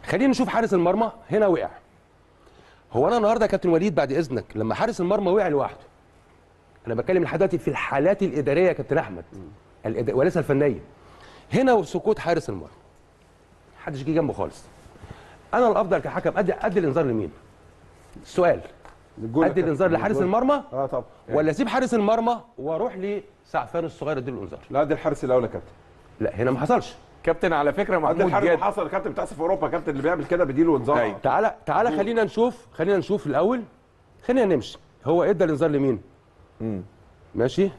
خلينا نشوف حارس المرمى هنا وقع هو انا النهارده يا كابتن وليد بعد اذنك لما حارس المرمى وقع لوحده انا بتكلم لحد دلوقتي في الحالات الاداريه يا كابتن احمد الإد... وليس الفنيه هنا سقوط حارس المرمى محدش جه جنبه خالص انا الافضل كحكم ادي ادي الانذار لمين السؤال للجول يا ادي الانذار كابتن، لحارس للجول. المرمى اه طبعا ولا اسيب حارس المرمى واروح لسعفان الصغير اديله الانذار لا دي الحارس الاول يا كابتن لا هنا ما حصلش كابتن على فكره قد محمود الحارس جاد اللي حصل كابتن بتحصل في اوروبا كابتن اللي بيعمل كده بيديله انذار أيوة. تعالى تعالى خلينا نشوف خلينا نشوف الاول خلينا نمشي هو ادى الانذار لمين ماشي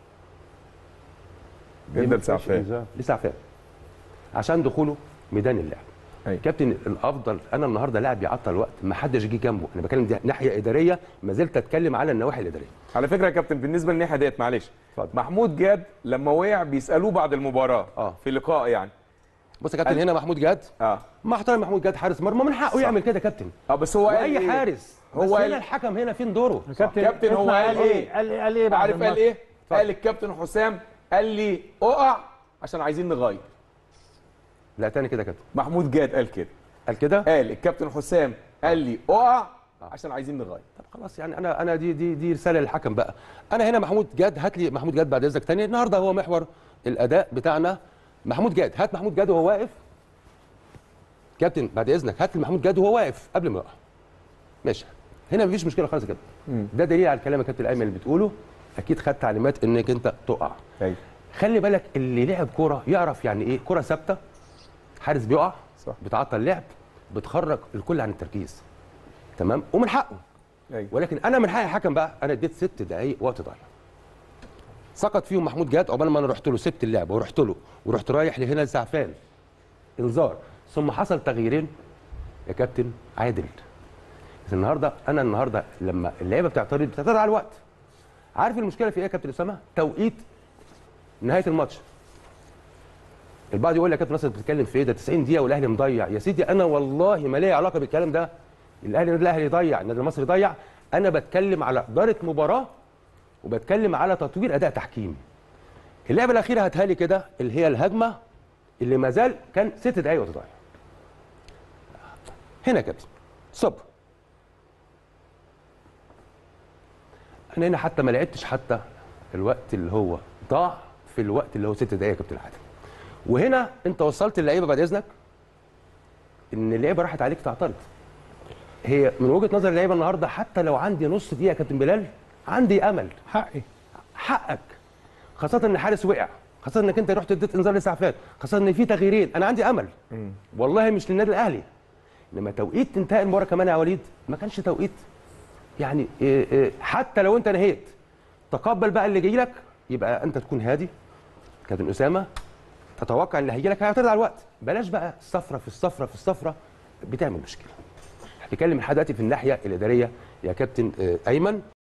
ادى لسعفان إنذار. لسعفان عشان دخوله ميدان اللعب أيوة. كابتن الافضل انا النهارده لاعب بيعطل وقت ما حدش جه جنبه انا بتكلم دي ناحيه اداريه ما زلت اتكلم على النواحي الاداريه على فكره يا كابتن بالنسبه للناحيه ديت معلش اتفضل. محمود جاد لما وقع بيسالوه بعد المباراه آه. في لقاء يعني بص يا كابتن قال- هنا محمود جاد اه مع احترام محمود جاد حارس مرمى من حقه يعمل كده يا كابتن اه بس هو قال واي إيه؟ حارس هو بس قال- هنا الحكم هنا فين دوره كابتن كابتن هو اسمع قال إيه؟ قال ايه قال ايه بعد عارف قال الماتش؟ ايه؟ قال الكابتن حسام قال لي اقع عشان عايزين نغير لا تاني كده يا كابتن محمود جاد قال كده قال كده قال الكابتن حسام قال لي اقع عشان عايزين نغير طب خلاص يعني انا انا دي دي دي رساله للحكم بقى انا هنا محمود جاد هات لي محمود جاد بعد اذنك تاني النهارده هو محور الاداء بتاعنا محمود جاد هات محمود جاد وهو واقف كابتن بعد اذنك هات لي محمود جاد وهو واقف قبل ما يقع ماشي هنا مفيش مشكله خالص يا كابتن ده دليل على الكلام يا كابتن الايمن اللي بتقوله اكيد خدت تعليمات انك انت تقع ايوه خلي بالك اللي لعب كوره يعرف يعني ايه كوره ثابته حارس بيقع صح. بتعطل لعب بتخرج الكل عن التركيز تمام ومن حقه ايوه ولكن انا من حقي حكم بقى انا اديت ست دقائق وقت ضايع سقط فيهم محمود جاد عقبال ما انا رحت له سبت اللعب ورحت له ورحت رايح لهنا لسعفان انذار ثم حصل تغييرين يا كابتن عادل بس النهارده انا النهارده لما اللعيبه بتعترض بتعترض على الوقت عارف المشكله في ايه يا كابتن اسامه توقيت نهايه الماتش البعض يقول لك يا كابتن ناصر بتتكلم في ايه ده 90 دقيقه والاهلي مضيع يا سيدي انا والله ما ليا علاقه بالكلام ده الاهلي الاهلي ضيع النادي المصري ضيع انا بتكلم على اداره مباراه وبتكلم على تطوير اداء تحكيمي اللعبه الاخيره هاتها لي كده اللي هي الهجمه اللي ما زال كان ست دقائق وتضيع هنا يا كابتن صب انا هنا حتى ما لعبتش حتى الوقت اللي هو ضاع في الوقت اللي هو ست دقائق يا كابتن عادل وهنا انت وصلت اللعيبه بعد اذنك ان اللعيبه راحت عليك تعترض هي من وجهه نظر اللعيبه النهارده حتى لو عندي نص دقيقه يا كابتن بلال عندي امل حقي حقك خاصه ان الحارس وقع خاصه انك انت رحت اديت انذار لسعفان خاصه ان في تغييرين انا عندي امل والله مش للنادي الاهلي انما توقيت انتهاء المباراه كمان يا وليد ما كانش توقيت يعني إيه إيه حتى لو انت نهيت تقبل بقى اللي جاي لك يبقى انت تكون هادي كابتن اسامه تتوقع اللي هيجي لك هيعترض على الوقت بلاش بقى الصفرة في الصفرة في الصفرة بتعمل مشكله بيتكلم لحد دلوقتي في الناحيه الاداريه يا كابتن آه، ايمن